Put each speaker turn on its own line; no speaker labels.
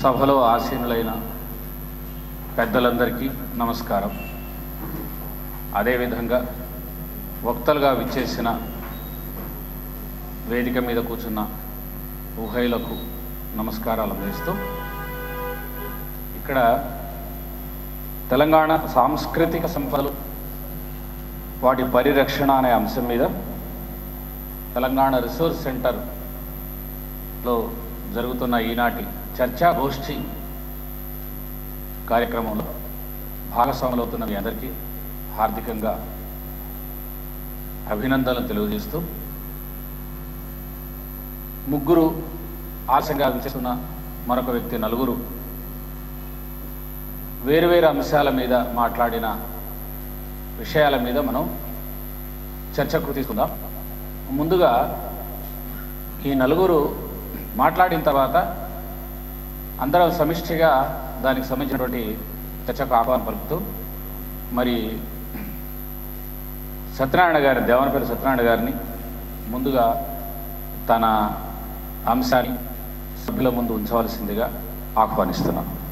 సభలో ఆసీనులైన పెద్దలందరికీ నమస్కారం అదేవిధంగా వక్తలుగా విచ్చేసిన వేదిక మీద కూర్చున్న ఉభయులకు నమస్కారాలు అందిస్తూ ఇక్కడ తెలంగాణ సాంస్కృతిక సంపదలు వాటి పరిరక్షణ అనే అంశం మీద తెలంగాణ రిసోర్స్ సెంటర్లో జరుగుతున్న ఈనాటి చర్చా గోష్ఠి కార్యక్రమంలో భాగస్వాములవుతున్న మీ అందరికీ హార్దికంగా అభినందనలు తెలియజేస్తూ ముగ్గురు ఆశంగా విచ్చేస్తున్న మరొక వ్యక్తి నలుగురు వేరువేరు అంశాల మీద మాట్లాడిన విషయాల మీద మనం చర్చకు తీసుకుందాం ముందుగా ఈ నలుగురు మాట్లాడిన తర్వాత అందరం సమిష్టిగా దానికి సంబంధించినటువంటి చర్చకు ఆహ్వానం పలుకుతూ మరి సత్యనారాయణ గారి దేవనపల్లి సత్యనారాయణ గారిని ముందుగా తన అంశాన్ని సభ్యుల ముందు ఉంచవలసిందిగా ఆహ్వానిస్తున్నాను